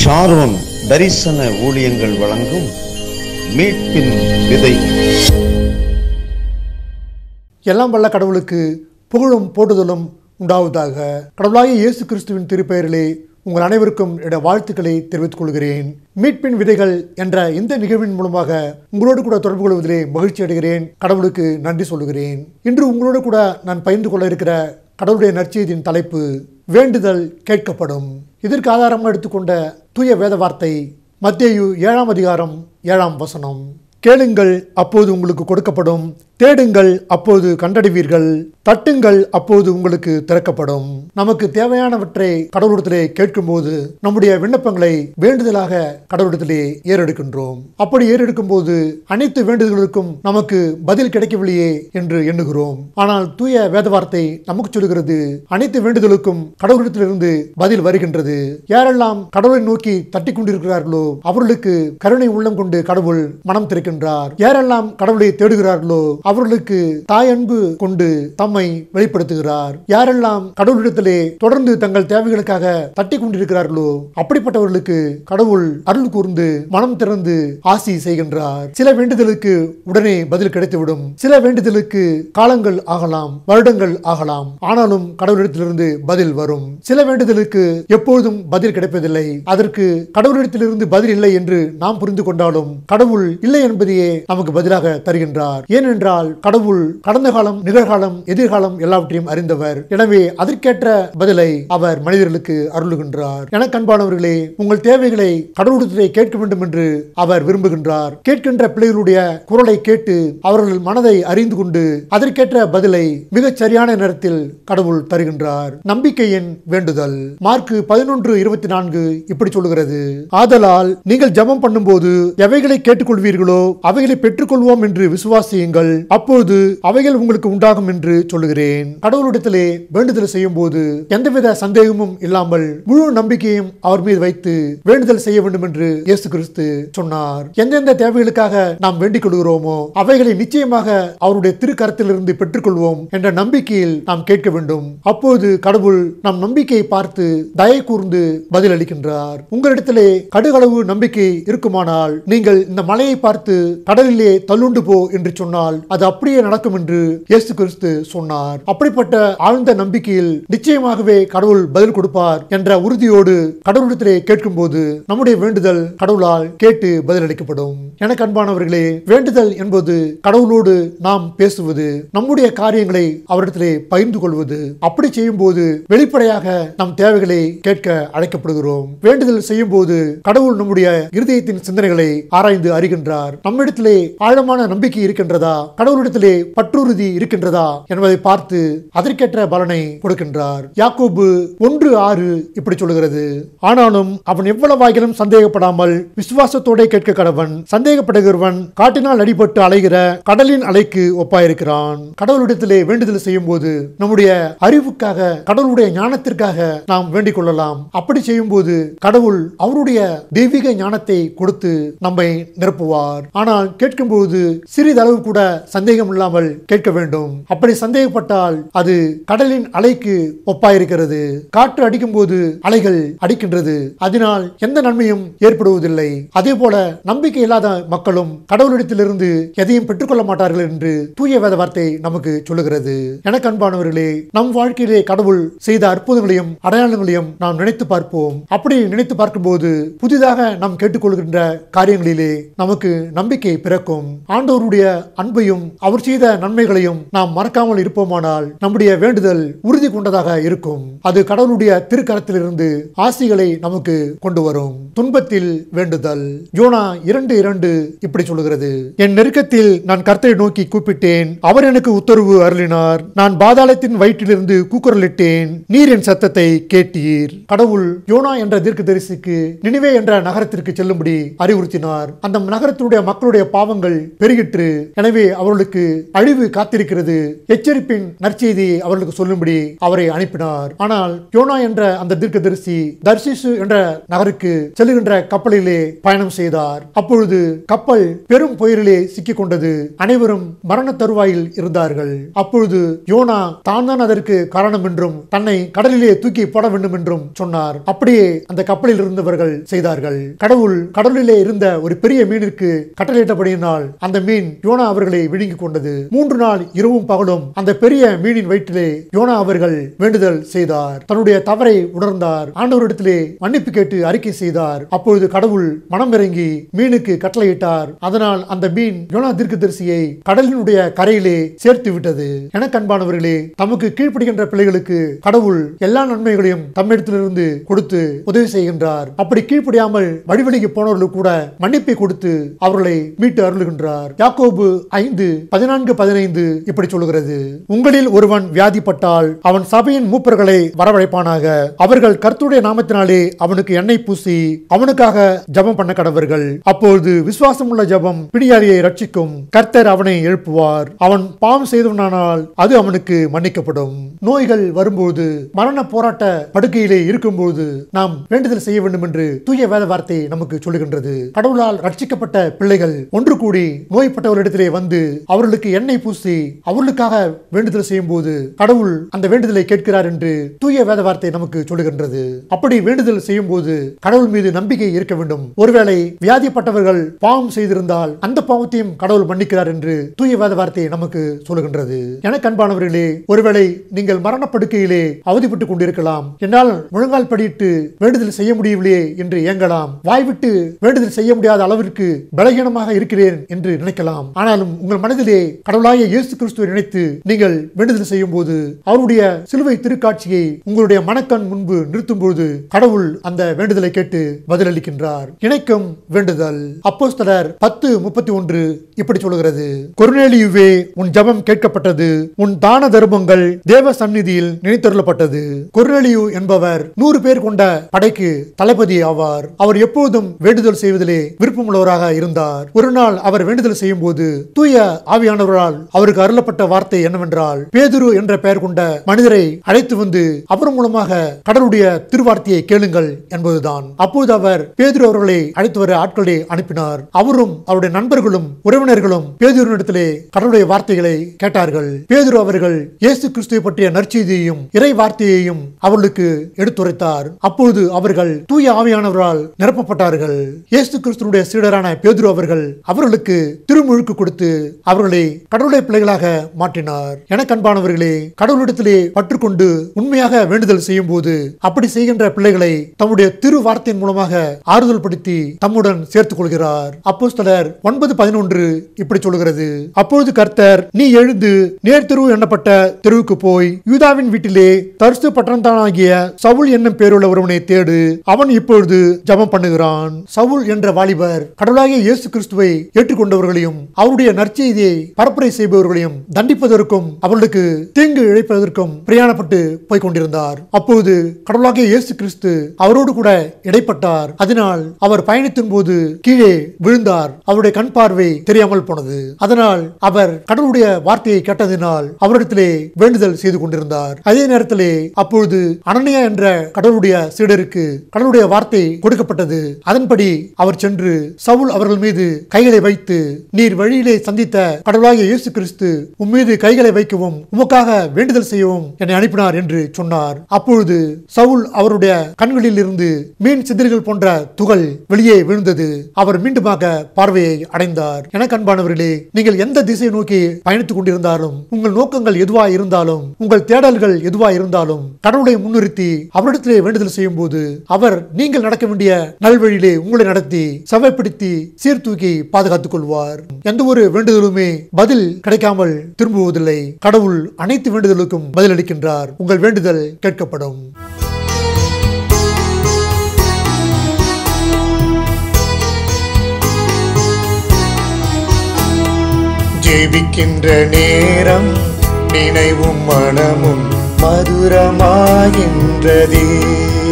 Sharon தரிசன ஊழியங்கள் வழங்கும் மீட்பின் விதை எல்லாம் வல்ல கடவுளுக்கு புகழும் போட்டுதலும் உண்டாவதாக கடவுளாகிய இயேசு கிறிஸ்துவின் திருப்பெயரிலே உங்கள் அனைவருக்கும் என்னுடைய வாழ்த்துக்களை தெரிவித்துக் கொள்கிறேன் மீட்பின் விதைகள் என்ற இந்த நிகழ்வின் மூலமாக உங்களோடு கூட தொடர்பு கொள்வதிலே மகிழ்ச்சி அடைகிறேன் கடவுளுக்கு நன்றி சொல்லுகிறேன் இன்று உங்களோடு கூட நான் பகிர்ந்து கொள்ள இருக்கிற கடவுளுடைய நற்செய்தியின் தலைப்பு வேண்டுதல் கேட்கப்படும் இதற்கு ஆதாரமாக எடுத்துக்கொண்ட தூய வேத வார்த்தை மத்தேயு ஏழாம் அதிகாரம் ஏழாம் வசனம் கேளுங்கள் அப்போது உங்களுக்கு கொடுக்கப்படும் தேடுங்கள் அப்போது கண்டடைவீர்கள் தட்டுங்கள் அப்போது உங்களுக்கு திறக்கப்படும் நமக்கு தேவையானவற்றை கடவுளிடத்திலே கேட்கும்போது நம்முடைய விண்ணப்பங்களை வேண்டுதலாக கடவுளிடத்திலே ஏறெடுக்கின்றோம் அப்படி ஏறெடுக்கும் போது அனைத்து வேண்டுதல்களுக்கும் நமக்கு பதில் கிடைக்கவில்லையே என்று எண்ணுகிறோம் ஆனால் தூய வேத வார்த்தை நமக்கு சொல்கிறது அனைத்து வேண்டுதலுக்கும் கடவுளிடத்திலிருந்து பதில் வருகின்றது யாரெல்லாம் கடவுளை நோக்கி தட்டி கொண்டிருக்கிறார்களோ அவர்களுக்கு கருணை உள்ளம் கொண்டு கடவுள் மனம் திறக்கின்றார் யாரெல்லாம் கடவுளை தேடுகிறார்களோ அவர்களுக்கு தாயன்பு கொண்டு தம்மை வெளிப்படுத்துகிறார் யாரெல்லாம் கடவுளிடத்திலே தொடர்ந்து தங்கள் தேவைகளுக்காக தட்டி கொண்டிருக்கிறார்களோ அப்படிப்பட்டவர்களுக்கு கடவுள் அருள் கூர்ந்து மனம் திறந்து ஆசி செய்கின்றார் சில வேண்டுதலுக்கு உடனே பதில் கிடைத்துவிடும் சில வேண்டுதலுக்கு காலங்கள் ஆகலாம் வருடங்கள் ஆகலாம் ஆனாலும் கடவுளிடத்திலிருந்து பதில் வரும் சில வேண்டுதலுக்கு எப்பொழுதும் பதில் கிடைப்பதில்லை அதற்கு கடவுளிடத்திலிருந்து பதில் இல்லை என்று நாம் புரிந்து கொண்டாலும் கடவுள் இல்லை என்பதையே நமக்கு பதிலாக தருகின்றார் ஏனென்றால் கடவுள் கடந்த காலம் நிகழ்காலம் எதிர்காலம் எல்லாவற்றையும் அறிந்தவர் எனவே அதற்கேற்ற பதிலை அவர் மனிதர்களுக்கு அருளுகின்றார் என கண்பானவர்களே உங்கள் தேவைகளை கடவுளத்திலே கேட்க வேண்டும் என்று அவர் விரும்புகின்றார் கேட்கின்ற பிள்ளைகளுடைய குரலை கேட்டு அவர்கள் மனதை அறிந்து கொண்டு அதற்கேற்ற பதிலை மிகச் சரியான நேரத்தில் கடவுள் தருகின்றார் நம்பிக்கையின் வேண்டுதல் மார்க்கு பதினொன்று இருபத்தி நான்கு இப்படி சொல்லுகிறது ஆதலால் நீங்கள் ஜெபம் பண்ணும்போது எவைகளை கேட்டுக்கொள்வீர்களோ அவைகளை பெற்றுக்கொள்வோம் என்று விசுவாசியுங்கள் அப்போது அவைகள் உங்களுக்கு உண்டாகும் என்று சொல்லுகிறேன் கடவுளிடத்திலே வேண்டுதல் செய்யும் போது எந்தவித சந்தேகமும் இல்லாமல் முழு நம்பிக்கையும் அவர் மீது வைத்து வேண்டுதல் செய்ய வேண்டும் என்று இயேசு கிறிஸ்து சொன்னார் எந்தெந்த தேவைகளுக்காக நாம் வேண்டிக் கொள்கிறோமோ அவைகளை நிச்சயமாக அவருடைய திருக்கரத்திலிருந்து பெற்றுக்கொள்வோம் என்ற நம்பிக்கையில் நாம் கேட்க வேண்டும் அப்போது கடவுள் நம் நம்பிக்கையை பார்த்து தயை கூர்ந்து பதில் அளிக்கின்றார் உங்களிடத்திலே கடுகளவு நம்பிக்கை இருக்குமானால் நீங்கள் இந்த மலையை பார்த்து கடலிலே தள்ளுண்டு போ என்று சொன்னால் அது அப்படியே நடக்கும் என்று இயேசு கிறிஸ்து சொன்னார் அப்படிப்பட்ட ஆழ்ந்த நம்பிக்கையில் நிச்சயமாகவே கடவுள் பதில் கொடுப்பார் என்ற உறுதியோடு கடவுளிடத்திலே கேட்கும்போது நம்முடைய வேண்டுதல் கடவுளால் கேட்டு பதிலளிக்கப்படும் எனக்கு அன்பானவர்களே வேண்டுதல் என்பது கடவுளோடு நாம் பேசுவது நம்முடைய காரியங்களை அவரிடத்திலே பகிர்ந்து கொள்வது அப்படி செய்யும் போது வெளிப்படையாக நம் தேவைகளை கேட்க அழைக்கப்படுகிறோம் வேண்டுதல் செய்யும் போது கடவுள் நம்முடைய இருதயத்தின் சிந்தனைகளை ஆராய்ந்து அறிகின்றார் நம்மிடத்திலே ஆழமான நம்பிக்கை இருக்கின்றதா கடவுளிடத்திலே பற்றுறுதி இருக்கின்றதா என்பதை பார்த்து அதற்கேற்ற பலனை கொடுக்கின்றார் யாக்கோபு ஒன்று ஆறு இப்படி சொல்லுகிறது ஆனாலும் அவன் எவ்வளவாகிலும் சந்தேகப்படாமல் விசுவாசத்தோட கேட்க கடவன் சந்தேகப்படுகிறவன் காட்டினால் அடிபட்டு அலைகிற கடலின் அலைக்கு ஒப்பாயிருக்கிறான் கடவுளிடத்திலே வேண்டுதல் செய்யும் போது நம்முடைய அறிவுக்காக கடவுளுடைய ஞானத்திற்காக நாம் வேண்டிக் கொள்ளலாம் அப்படி செய்யும் போது கடவுள் அவருடைய தெய்வீக ஞானத்தை கொடுத்து நம்மை நிரப்புவார் ஆனால் கேட்கும்போது சிறிதளவு கூட சந்தேகம் இல்லாமல் கேட்க வேண்டும் அப்படி சந்தேகப்பட்டால் அது கடலின் அலைக்கு ஒப்பாயிருக்கிறது காற்று அடிக்கும் போது அலைகள் அடிக்கின்றது அதனால் எந்த நன்மையும் ஏற்படுவதில்லை அதே போல நம்பிக்கை இல்லாத மக்களும் கடவுளிடத்திலிருந்து எதையும் பெற்றுக்கொள்ள மாட்டார்கள் என்று தூய வேத வார்த்தை நமக்கு சொல்லுகிறது எனக்கு அன்பானவர்களே நம் வாழ்க்கையிலே கடவுள் செய்த அற்புதங்களையும் அடையாளங்களையும் நாம் நினைத்து பார்ப்போம் அப்படி நினைத்து பார்க்கும்போது புதிதாக நாம் கேட்டுக்கொள்கின்ற காரியங்களிலே நமக்கு நம்பிக்கை பிறக்கும் ஆண்டவருடைய அன்பையும் அவர் செய்த நன்மைகளையும் நாம் மறக்காமல் இருப்போமானால் நம்முடைய வேண்டுதல் உறுதி கொண்டதாக இருக்கும் அது கடவுளுடைய திருக்கரத்திலிருந்து ஆசிகளை நமக்கு கொண்டு வரும் துன்பத்தில் வேண்டுதல் யோனா இரண்டு இரண்டு இப்படி சொல்லுகிறது என் நெருக்கத்தில் நான் கர்த்தரை நோக்கி கூப்பிட்டேன் அவர் எனக்கு உத்தரவு அருளினார் நான் பாதாளத்தின் வயிற்றிலிருந்து கூக்குரலிட்டேன் நீர் என் சத்தத்தை கேட்டீர் கடவுள் யோனா என்ற தீர்க்கதரிசிக்கு நினிவே என்ற நகரத்திற்கு செல்லும்படி அறிவுறுத்தினார் அந்த நகரத்தினுடைய மக்களுடைய பாவங்கள் பெருகிற்று எனவே அவர்களுக்கு அழிவு காத்திருக்கிறது எச்சரிப்பின் நற்செய்தியை அவர்களுக்கு சொல்லும்படி அவரை அனுப்பினார் ஆனால் யோனா என்ற அந்த தீர்க்கதரிசி தர்சிசு என்ற நகருக்கு செல்லுகின்ற கப்பலிலே பயணம் செய்தார் அப்பொழுது கப்பல் பெரும் புயலிலே சிக்கிக் கொண்டது அனைவரும் மரண தருவாயில் இருந்தார்கள் அப்பொழுது யோனா தான் தான் அதற்கு காரணம் என்றும் தன்னை கடலிலே தூக்கி போட வேண்டும் என்றும் சொன்னார் அப்படியே அந்த கப்பலில் இருந்தவர்கள் செய்தார்கள் கடவுள் கடலிலே இருந்த ஒரு பெரிய மீனிற்கு கட்டளையிட்டபடியினால் அந்த மீன் யோனா அவர்களை விழுங்கிக் கொண்டது மூன்று நாள் இரவும் பகலும் அந்த பெரிய மீனின் வயிற்றிலே யோனா அவர்கள் வேண்டுதல் செய்தார் தன்னுடைய தவறை உணர்ந்தார் ஆண்டவரிடத்திலே மன்னிப்பு கேட்டு அறிக்கை செய்தார் அப்பொழுது கடவுள் மனம் இறங்கி மீனுக்கு கட்டளையிட்டார் அதனால் அந்த மீன் யோனா தீர்க்கதரிசியை கடலினுடைய கரையிலே சேர்த்து விட்டது எனக்கு அன்பானவர்களே தமக்கு கீழ்ப்படுகின்ற பிள்ளைகளுக்கு கடவுள் எல்லா நன்மைகளையும் தம்மிடத்திலிருந்து கொடுத்து உதவி செய்கின்றார் அப்படி கீழ்ப்படியாமல் வழிவழிக்கு போனவர்களுக்கு கூட மன்னிப்பை கொடுத்து அவர்களை மீட்டு அருளுகின்றார் யாக்கோபு ஐந்து பதினான்கு பதினைந்து இப்படி சொல்லுகிறது உங்களில் ஒருவன் வியாதிப்பட்டால் அவன் சபையின் மூப்பர்களை வரவழைப்பானாக அவர்கள் கர்த்தருடைய நாமத்தினாலே அவனுக்கு எண்ணெய் பூசி அவனுக்காக ஜெபம் பண்ண கடவர்கள் அப்பொழுது விசுவாசம் உள்ள ஜெபம் பிடியாரியை ரட்சிக்கும் கர்த்தர் அவனை எழுப்புவார் அவன் பாவம் செய்தவனானால் அது அவனுக்கு மன்னிக்கப்படும் நோய்கள் வரும்போது மரண போராட்ட படுக்கையிலே இருக்கும்போது நாம் வேண்டுதல் செய்ய வேண்டும் என்று தூய வேத வார்த்தை நமக்கு சொல்லுகின்றது கடவுளால் ரட்சிக்கப்பட்ட பிள்ளைகள் ஒன்று கூடி நோய்பட்டவர்களிடத்திலே வந்து அவர்களுக்கு எண்ணெய் பூசி அவர்களுக்காக வேண்டுதல் செய்யும் போது கடவுள் அந்த வேண்டுதலை கேட்கிறார் என்று தூய வேத வார்த்தை நமக்கு சொல்லுகின்றது அப்படி வேண்டுதல் செய்யும் போது கடவுள் மீது நம்பிக்கை இருக்க வேண்டும் ஒருவேளை வியாதிப்பட்டவர்கள் பாவம் செய்திருந்தால் அந்த பாவத்தையும் கடவுள் மன்னிக்கிறார் என்று தூய வேத வார்த்தை நமக்கு சொல்லுகின்றது எனக்கு அன்பானவர்களே ஒருவேளை நீங்கள் மரணப்படுக்கையிலே அவதிப்பட்டுக் கொண்டிருக்கலாம் என்னால் முழங்கால் படியிட்டு வேண்டுதல் செய்ய முடியவில்லையே என்று ஏங்கலாம் வாய்விட்டு வேண்டுதல் செய்ய முடியாத அளவிற்கு பலகீனமாக இருக்கிறேன் என்று நினைக்கலாம் ஆனாலும் உங்கள் மனதிலே கடவுளாய இயேசு கிறிஸ்துவை நினைத்து நீங்கள் வேண்டுதல் செய்யும் போது அவருடைய சிலுவை திருக்காட்சியை உங்களுடைய மனக்கண் முன்பு நிறுத்தும் போது கடவுள் அந்த வேண்டுதலை கேட்டு பதிலளிக்கின்றார் இணைக்கும் வேண்டுதல் அப்போஸ்தலர் பத்து முப்பத்தி ஒன்று இப்படி சொல்லுகிறது கொர்நேலியுவே உன் ஜெபம் கேட்கப்பட்டது உன் தான தர்மங்கள் தேவ சந்நிதியில் நினைத்தருளப்பட்டது கொர்நேலியு என்பவர் நூறு பேர் கொண்ட படைக்கு தளபதி ஆவார் அவர் எப்போதும் வேண்டுதல் செய்வதிலே விருப்பமுள்ளவராக இருந்தார் ஒரு நாள் அவர் வேண்டுதல் செய்யும் போது தூய ஆவியானவரால் அவருக்கு அருளப்பட்ட வார்த்தை என்னவென்றால் பேதுரு என்ற பெயர் கொண்ட மனிதரை அழைத்து வந்து அவர் மூலமாக கடவுளுடைய திருவார்த்தையை கேளுங்கள் என்பதுதான் அப்போது அவர் பேதுரு அவர்களை அழைத்து வர ஆட்களை அனுப்பினார் அவரும் அவருடைய நண்பர்களும் உறவினர்களும் பேதுருவிடத்திலே கடவுளுடைய வார்த்தைகளை கேட்டார்கள் பேதுரு அவர்கள் இயேசு கிறிஸ்துவை பற்றிய நற்செய்தியையும் இறை வார்த்தையையும் அவர்களுக்கு எடுத்துரைத்தார் அப்பொழுது அவர்கள் தூய ஆவியானவரால் நிரப்பப்பட்டார்கள் இயேசு கிறிஸ்துடைய சீடரான பேதுரு அவர்கள் அவர்களுக்கு திருமுழுக்கு கொடுத்து அவர்களை கடவுளுடைய பிள்ளைகளாக மாற்றினார் எனக்கு அன்பானவர்களே கடவுளிடத்திலே பற்றுக்கொண்டு உண்மையாக வேண்டுதல் செய்யும் போது அப்படி செய்கின்ற பிள்ளைகளை தம்முடைய திரு வார்த்தையின் மூலமாக ஆறுதல் படுத்தி தம்முடன் சேர்த்துக் கொள்கிறார் அப்போஸ்தலர் ஒன்பது பதினொன்று இப்படி சொல்லுகிறது அப்பொழுது கர்த்தர் நீ எழுந்து நேர்த்தெரு எண்ணப்பட்ட தெருவுக்கு போய் யூதாவின் வீட்டிலே தர்சு பட்டணத்தானாகிய சவுல் என்னும் பேருள்ள ஒருவனை தேடு அவன் இப்பொழுது ஜெபம் பண்ணுகிறான் சவுல் என்ற வாலிபர் கடவுளாகிய இயேசு கிறிஸ்துவை ஏற்றுக்கொண்டவர்களையும் அவருடைய நற்செய்தியை பரப்புரை செய்பவர்களையும் தண்டிப்பதற்கும் அவர்களுக்கு தீங்கு இழைப்பதற்கும் பிரயாணப்பட்டு போய் கொண்டிருந்தார் அப்போது கடவுளாகிய இயேசு கிறிஸ்து அவரோடு கூட இடைப்பட்டார் அதனால் அவர் பயணித்தின் போது கீழே விழுந்தார் அவருடைய கண் பார்வை தெரியாமல் போனது அதனால் அவர் கடவுளுடைய வார்த்தையை கேட்டதினால் அவரிடத்திலே வேண்டுதல் செய்து கொண்டிருந்தார் அதே நேரத்திலே அப்பொழுது அனனியா என்ற கடவுளுடைய சீடருக்கு கடவுளுடைய வார்த்தை கொடுக்கப்பட்டது அதன்படி அவர் சென்று சவுல் அவர்கள் மீது கைகளை வைத்து நீர் வழியிலே சந்தித்த கடவுளாகிய இயேசு கிறிஸ்து உம் மீது கைகளை வைக்கவும் உமக்காக வேண்டுதல் செய்யவும் என்னை அனுப்பினார் என்று சொன்னார் அப்பொழுது சவுல் அவருடைய கண்களில் இருந்து மீன் சிதறிகள் போன்ற துகள் வெளியே விழுந்தது அவர் மீண்டுமாக பார்வையை அடைந்தார் எனக்கு அன்பானவர்களே நீங்கள் எந்த திசை நோக்கி பயணித்துக் கொண்டிருந்தாலும் உங்கள் நோக்கங்கள் எதுவா இருந்தாலும் உங்கள் தேடல்கள் எதுவா இருந்தாலும் கடவுளை முன்னிறுத்தி அவரிடத்திலே வேண்டுதல் செய்யும் போது அவர் நீங்கள் நடக்க வேண்டிய நல்வழியிலே உங்களை நடத்தி செவைப்படுத்தி சீர்தூக்கி பாதுகாத்துக் கொள்வார் எந்த ஒரு வேண்டுதலுமே பதில் கிடைக்காமல் திரும்புவதில்லை கடவுள் அனைத்து வேண்டுதலுக்கும் பதிலளிக்கின்றார் உங்கள் வேண்டுதல் கேட்கப்படும் ஜெபிக்கின்ற நேரம் நினைவும் மனமும் மதுரமாகின்றதே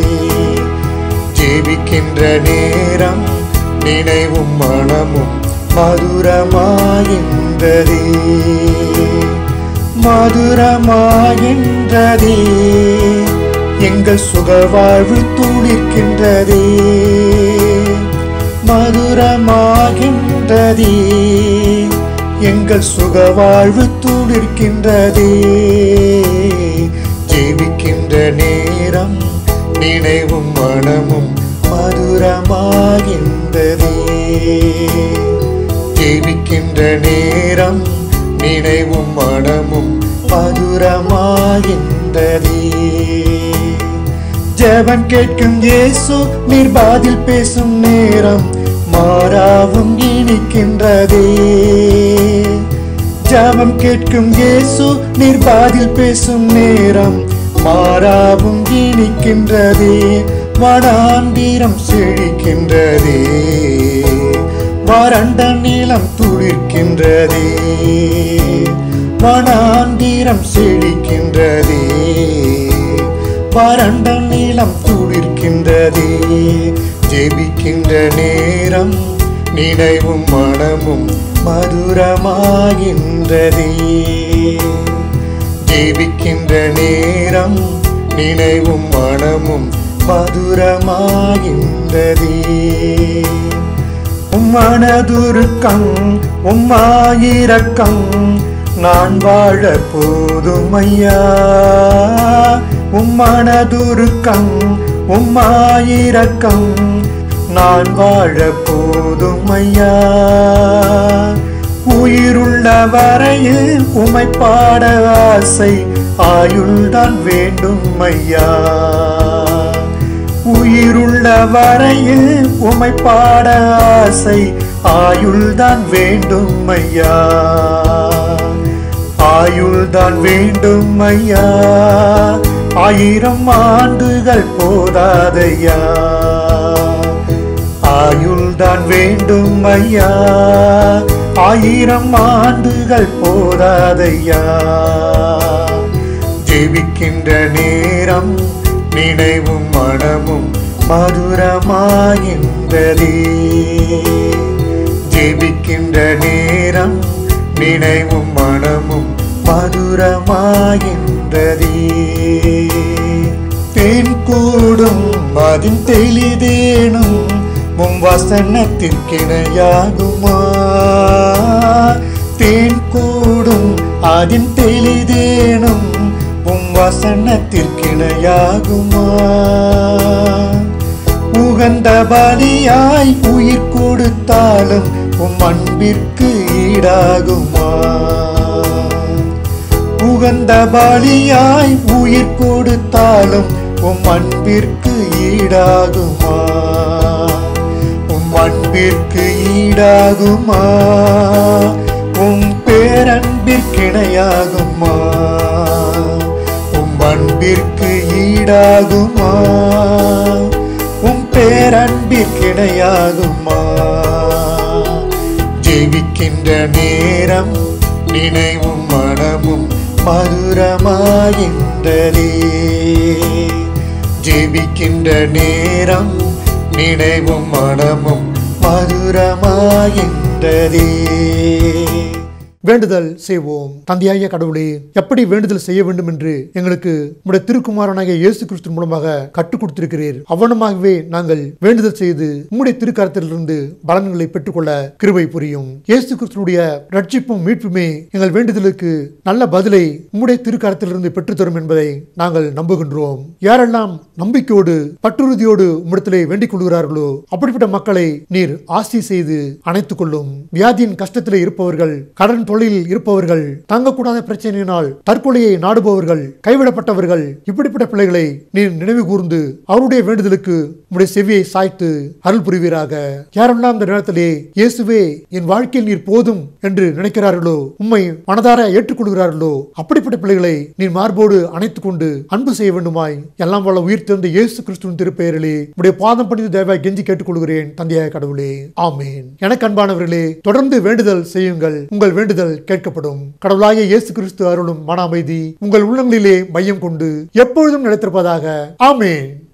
ஜெபிக்கின்ற நேரம் நினைவும் மனமும் மதுரமாகின்றதே மதுரமாகின்றதே எங்கள் சுகவாழ்வு துளிர்க்கின்றதே மதுரமாகின்றதே எங்கள் சுகவாழ்வு துளிர்க்கின்றதே ஜெபிக்கின்ற நேரம் நினைவும் மனமும் மதுரமாகின்றதே ஜெபிக்கின்ற நேரம் நினைவும் மனமும் மதுரமாகின்றதே ஜெபம் கேட்கும் இயேசு நீர் பதில் பேசும் நேரம் மாறாவும் இனிக்கின்றதே ஜெபம் கேட்கும் இயேசு நீர் பதில் பேசும் நேரம் மாறாவும் இனிக்கின்றதே வடாந்திரம் செழிக்கின்றதே வறண்ட நிலம் துளிர்க்கின்றதே வனாந்திரம் செழிக்கின்றதே வறண்ட நிலம் துளிர்க்கின்றதே ஜெபிக்கின்ற நேரம் நினைவும் மனமும் மதுரமாகின்றதே ஜெபிக்கின்ற நேரம் நினைவும் மனமும் மதுரமாகின்றதே உம்மனதுருக்கம் உம்மாயிரக்கம் நான் வாழ போதுமையா உம்மனதுருக்கம் உம்மாயிரக்கம் நான் வாழ போதுமையா உயிருள்ள வரையில் உமை பாட ஆசை ஆயுள்தான் வேண்டும் ஐயா உயிருள்ள வரையில் உமை பாட ஆசை ஆயுள்தான் வேண்டும் ஐயா ஆயுள்தான் வேண்டும் ஐயா ஆயிரம் ஆண்டுகள் போதாதையா ஆயுள்தான் வேண்டும் ஐயா ஆயிரம் ஆண்டுகள் போதாதையா ஜெபிக்கின்ற நேரம் நினைவும் மனமும் மதுரமாகின்றதே ஜெபிக்கின்ற நேரம் நினைவும் மனமும் மதுரமாகின்றதே தேன் கூடும் அதின் தெளிதேனும் உம் வசனத்திற்கிணையாகுமா தேன் கூடும் அதின் தெளிதேனும் உம் வசனத்திற்கிணையாகுமா உகந்த பலியாய் உயிர் கொடுத்தாலும் உம் அன்பிற்கு ஈடாகுமா உகந்த பலியாய் உயிர் கொடுத்தாலும் உம் அன்பிற்கு ஈடாகுமா உம் அன்பிற்கு ஈடாகுமா உம் பேரன்பிற்கிணையாகுமா உம் அன்பிற்கு ஈடாகுமா உம் பேரன்பிற்கிணையாகுமா ஜெபிக்கின்ற நேரம் நினைவும் மனமும் மதுரமாகின்றதே ஜெபிக்கின்ற நேரம் நினைவும் மனமும் மதுரமாகின்றதே வேண்டுதல் செய்வோம் தந்தையாகிய கடவுளே எப்படி வேண்டுதல் செய்ய வேண்டும் என்று எங்களுக்கு உடைய திருக்குமாரனாகிய இயேசு கிறிஸ்து மூலமாக கற்றுக் கொடுத்திருக்கிறீர் அவ்வளமாகவே நாங்கள் வேண்டுதல் செய்து உம்முடைய திருக்கரத்திலிருந்து பலன்களை பெற்றுக்கொள்ள கிருபை புரியும் இயேசு கிறிஸ்துடைய ரட்சிப்பும் மீட்புமே எங்கள் வேண்டுதலுக்கு நல்ல பதிலை உம்முடைய திருக்கரத்திலிருந்து பெற்றுத்தரும் என்பதை நாங்கள் நம்புகின்றோம் யாரெல்லாம் நம்பிக்கையோடு பற்றுறுதியோடு உம்மிடத்திலே வேண்டிக் கொள்கிறார்களோ அப்படிப்பட்ட மக்களை நீர் ஆசி செய்து அணைத்துக் கொள்ளும் வியாதியின் கஷ்டத்திலே இருப்பவர்கள் கடன் தொழிலில் இருப்பவர்கள் தங்கக்கூடாத பிரச்சனையினால் தற்கொலையை நாடுபவர்கள் கைவிடப்பட்டவர்கள் இப்படிப்பட்ட பிள்ளைகளை நீர் நினைவு கூர்ந்து அவருடைய வேண்டுதலுக்கு உம்முடைய செவியை சாய்த்து அருள் புரிவீராக யாரெல்லாம் இந்த நேரத்திலே இயேசுவே என் வாழ்க்கையில் நீர் போதும் என்று நினைக்கிறார்களோ உம்மை மனதார ஏற்றுக்கொள்கிறார்களோ அப்படிப்பட்ட பிள்ளைகளை நீர் மார்போடு அணைத்துக் கொண்டு அன்பு செய்ய வேண்டுமாய் எல்லாம் வல்ல உயிர் திறந்த இயேசு கிறிஸ்துவின் திருப்பெயரிலே உடைய பாதம் படித்து தயவாய் கெஞ்சி கேட்டுக்கொள்கிறேன் தந்தையாய கடவுளே ஆமேன் எனக்கு அன்பானவர்களே தொடர்ந்து வேண்டுதல் செய்யுங்கள் உங்கள் வேண்டுதல் கேட்கப்படும் கடவுளாகிய இயேசு கிறிஸ்து அருளும் மன அமைதி உங்கள் உள்ளங்களிலே மையம் கொண்டு எப்பொழுதும் நிலைத்திருப்பதாக ஆமேன்